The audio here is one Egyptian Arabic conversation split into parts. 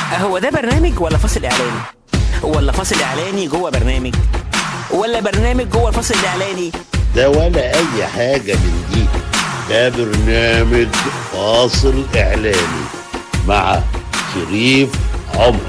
هو ده برنامج ولا فاصل اعلاني ولا فاصل اعلاني جوه برنامج ولا برنامج جوه الفاصل الاعلاني ده ولا اي حاجة من دي ده برنامج فاصل اعلاني مع شريف عمر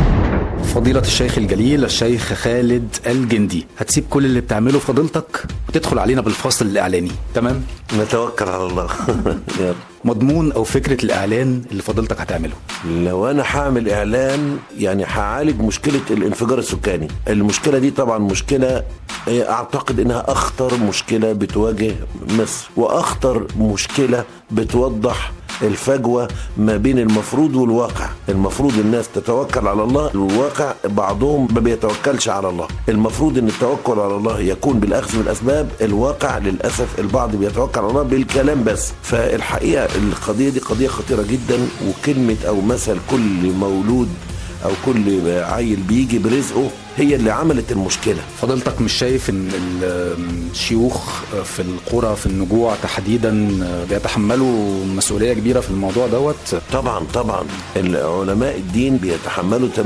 فضيلة الشيخ الجليل الشيخ خالد الجندي هتسيب كل اللي بتعمله فضيلتك وتدخل علينا بالفاصل الإعلاني تمام؟ نتوكل على الله يلا. مضمون أو فكرة الإعلان اللي فضيلتك هتعمله لو انا هعمل اعلان يعني هعالج مشكله الانفجار السكاني المشكله دي طبعا مشكله آه، اعتقد انها اخطر مشكله بتواجه مصر واخطر مشكله بتوضح الفجوة ما بين المفروض والواقع المفروض الناس تتوكل على الله الواقع بعضهم ما بيتوكلش على الله المفروض ان التوكل على الله يكون بالاخذ بالاسباب الواقع للاسف البعض بيتوكل على الله بالكلام بس فالحقيقة القضية دي قضية خطيرة جدا وكلمة او مثل كل مولود او كل عيل بيجي برزقه هي اللي عملت المشكله فضيلتك مش شايف ان ال- الشيوخ في القرى في النجوع تحديدا بيتحملوا مسؤوليه كبيره في الموضوع دوت طبعا طبعا العلماء الدين بيتحملوا 80%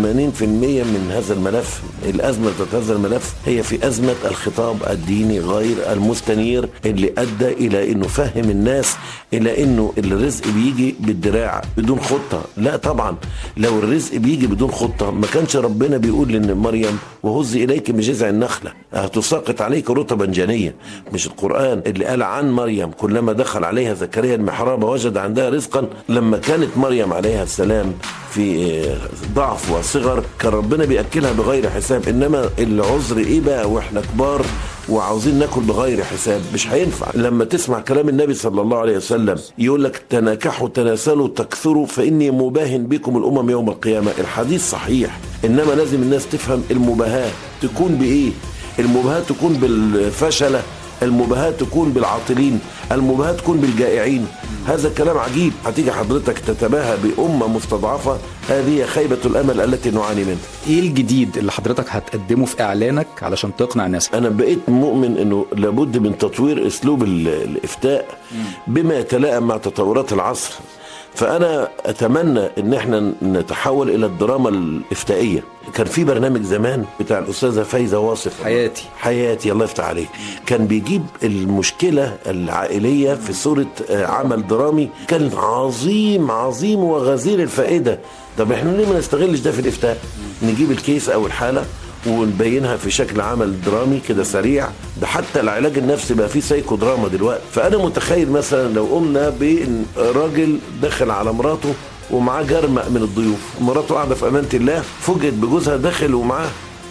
من هذا الملف الازمه بتاعت هذا الملف هي في ازمه الخطاب الديني غير المستنير اللي ادى الى انه فهم الناس الى انه الرزق بيجي بالدراع بدون خطه لا طبعا لو الرزق بيجي بدون خطه ما كانش ربنا بيقول لان مريم وهزي اليك بجذع النخله هتساقط عليك رطبا جنيا مش القران اللي قال عن مريم كلما دخل عليها زكريا المحراب وجد عندها رزقا لما كانت مريم عليها السلام في ضعف وصغر كان ربنا بياكلها بغير حساب انما العذر ايه بقى واحنا كبار وعاوزين ناكل بغير حساب مش هينفع لما تسمع كلام النبي صلى الله عليه وسلم يقول لك تناكحوا تناسلوا تكثروا فاني مباهن بكم الامم يوم القيامه الحديث صحيح انما لازم الناس تفهم المباهاه تكون بايه المباهاه تكون بالفشله المباهاة تكون بالعاطلين المباهاة تكون بالجائعين هذا كلام عجيب هتيجي حضرتك تتباهى بأمة مستضعفة هذه خيبة الأمل التي نعاني منها ايه الجديد اللي حضرتك هتقدمه في اعلانك علشان تقنع الناس انا بقيت مؤمن انه لابد من تطوير اسلوب ال- الافتاء بما يتلائم مع تطورات العصر فانا اتمنى ان احنا نتحول الى الدراما الافتائيه كان في برنامج زمان بتاع الاستاذه فايزه واصف حياتي. حياتي الله يفتح عليك كان بيجيب المشكله العائليه في صوره آه، عمل درامي كان عظيم عظيم وغزير الفائده طب احنا ليه ما نستغلش ده في الافتاء نجيب الكيس او الحاله ونبينها في شكل عمل درامي كده سريع ده حتى العلاج النفسي بقى فيه سايكو دراما دلوقتي فانا متخيل مثلا لو قمنا بان راجل دخل على مراته ومعاه جرمق من الضيوف مراته قاعده في امانه الله فوجئت بجوزها داخل ومعاه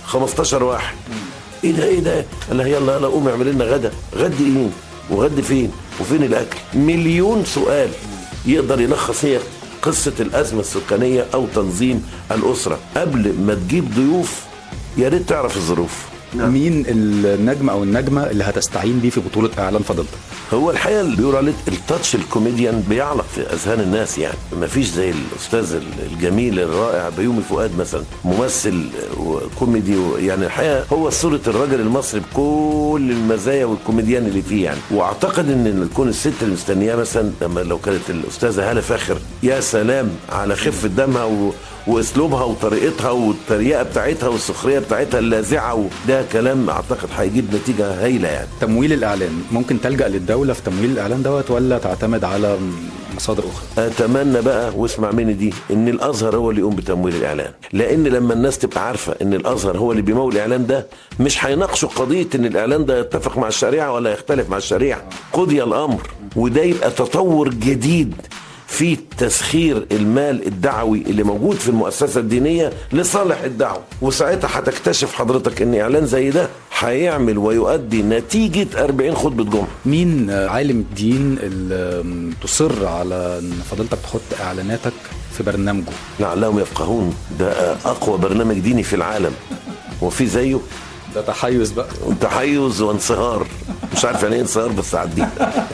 15 واحد ايه ده ايه ده قال لها يلا يلا قومي اعملي لنا غدا غد ايه وغد فين وفين الاكل مليون سؤال يقدر يلخص هي قصه الازمه السكانيه او تنظيم الاسره قبل ما تجيب ضيوف يا ريت تعرف الظروف مين النجم او النجمه اللي هتستعين بيه في بطوله اعلان فضيلتك هو الحقيقه اللي بيقولوا عليه التاتش الكوميديان بيعلق في اذهان الناس يعني ما فيش زي الاستاذ الجميل الرائع بيومي فؤاد مثلا ممثل وكوميدي و- يعني الحقيقه هو صوره الراجل المصري بكل المزايا والكوميديان اللي فيه يعني واعتقد ان تكون الست اللي مستنياه مثلا لما لو كانت الاستاذه هاله فاخر يا سلام على خفه دمها و واسلوبها وطريقتها والتريقه بتاعتها والسخريه بتاعتها اللاذعه وده كلام اعتقد هيجيب نتيجه هايله يعني تمويل الاعلان ممكن تلجا للدوله في تمويل الاعلان دوت ولا تعتمد على مصادر اخرى اتمنى بقى واسمع مني دي ان الازهر هو اللي يقوم بتمويل الاعلان لان لما الناس تبقى عارفه ان الازهر هو اللي بيمول الاعلان ده مش هيناقشوا قضيه ان الاعلان ده يتفق مع الشريعه ولا يختلف مع الشريعه قضي الامر وده يبقى تطور جديد في تسخير المال الدعوي اللي موجود في المؤسسه الدينيه لصالح الدعوه وساعتها هتكتشف حضرتك ان اعلان زي ده هيعمل ويؤدي نتيجه 40 خطبه جمعه مين عالم الدين اللي تصر على ان فضيلتك تحط اعلاناتك في برنامجه لعلهم يفقهون ده اقوى برنامج ديني في العالم وفي زيه ده تحيز بقى تحيز وانصهار مش عارف يعني ايه انصهار بس عديه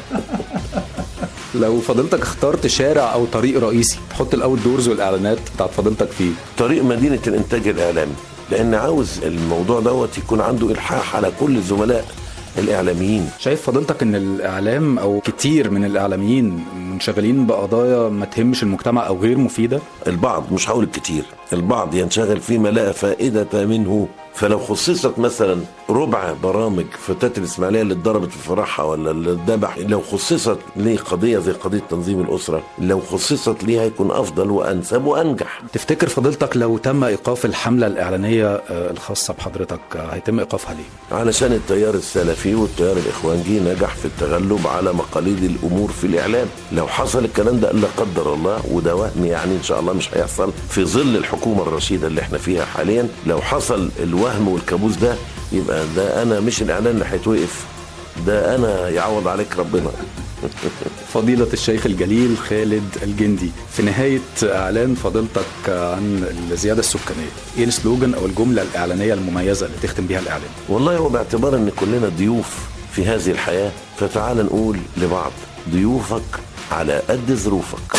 لو فضيلتك اخترت شارع او طريق رئيسي تحط الاوت دورز والاعلانات بتاعت فضيلتك فيه طريق مدينه الانتاج الاعلامي لان عاوز الموضوع دوت يكون عنده الحاح على كل الزملاء الاعلاميين شايف فضيلتك ان الاعلام او كتير من الاعلاميين منشغلين بقضايا ما تهمش المجتمع او غير مفيده البعض مش هقول الكتير البعض ينشغل فيما لا فائدة منه فلو خصصت مثلا ربع برامج فتاة الإسماعيلية اللي اتضربت في فرحها ولا اللي اتذبح لو خصصت لقضية زي قضية تنظيم الأسرة لو خصصت ليها هيكون أفضل وأنسب وأنجح تفتكر فضيلتك لو تم ايقاف الحمله الاعلانيه آه، الخاصه بحضرتك آه، هيتم ايقافها ليه علشان التيار السلفي والتيار الإخوانجي نجح في التغلب على مقاليد الأمور في الإعلام لو حصل الكلام ده لا قدر الله وده وهم يعني إن شاء الله مش هيحصل في ظل الحكومة الرشيدة اللي احنا فيها حاليا لو حصل الوهم والكابوس ده يبقى ده أنا مش الإعلان اللي هيتوقف ده أنا يعوض عليك ربنا فضيلة الشيخ الجليل خالد الجندي في نهاية إعلان فضيلتك عن الزيادة السكانية إيه السلوجن أو الجملة الإعلانية المميزة اللي تختم بيها الإعلان والله هو باعتبار ان كلنا ضيوف في هذه الحياة فتعال نقول لبعض ضيوفك على قد ظروفك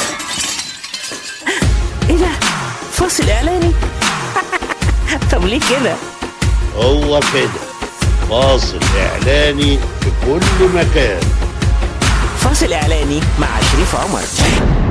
ايه ده فاصل اعلاني طب ليه كده هو كده فاصل إعلاني في كل مكان فاصل اعلاني مع شريف عمر